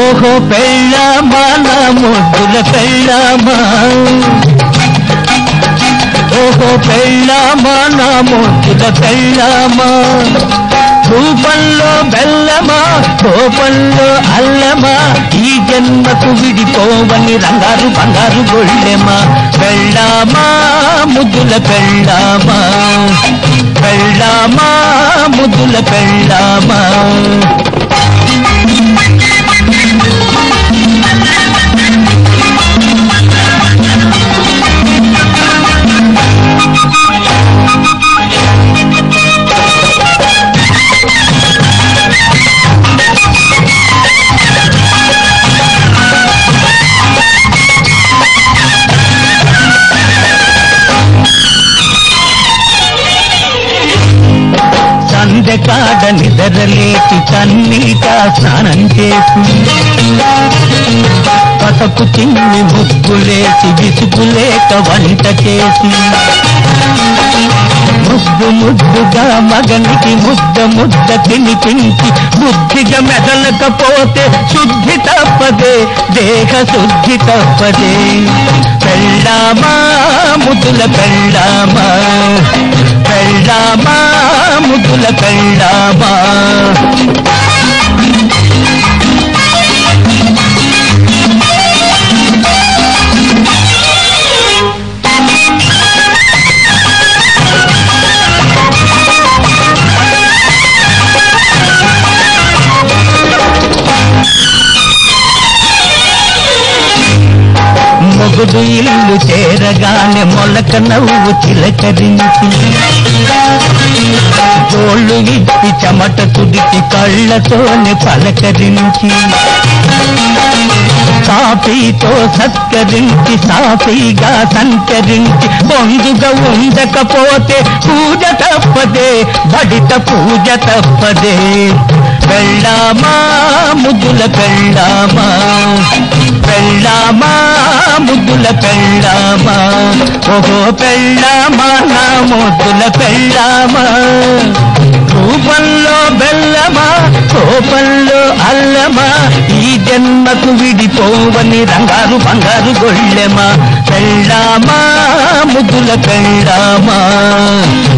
ఓహో పెళ్ళామా నా ముద్దుల పెళ్ళామా ఓహో పెళ్ళామా నా ముద్దుల పెళ్ళామా రూపంలో బెల్లమా కోపంలో అల్లమా ఈ జన్మకు విడిపోవని రంగారు బంగారు గొళ్ళెమా పెళ్ళామా ముద్దుల పెళ్ళామా పెళ్ళామా ముద్దుల పెళ్ళామా సందెకాడ నిద్రలేచి కన్నీట స్నానం చేసి పసపు చిన్ని ముగ్గులేసి విసుగులేక వంట చేసి ముద్దు ముద్దుగా మగనికి ముద్ద ముద్ద తినిపించి బుద్ధిగా మెదలకపోతే శుద్ధి తప్పదే దేహ శుద్ధి తప్పదే పెళ్ళామా ముద్దుల పెళ్ళామా పెళ్ళామా ముద్దుల పెళ్ళామా మొగుడు ఇల్లు చేరగానే మొలక నవ్వు చిలకరించి జోళ్ళు ఇప్పి చెమట తుడిచి కళ్ళతోనే పలకరించి కాఫీతో సత్కరించి సాఫీగా సంచరించి పొందుగా ఉండకపోతే పూజ తప్పదే బడిత పూజ తప్పదే పెళ్ళామా ముద్దుల పెళ్ళామా పెళ్ళామా ముద్దుల పెళ్ళామా ఓహో పెళ్ళామా నా ముద్దుల పెళ్ళామా రూపంలో బెల్లమా కోపంలో అల్లమా ఈ జన్మకు విడిపోవని రంగారు బంగారు గొళ్ళెమా పెళ్ళామా ముద్దుల పెళ్ళామా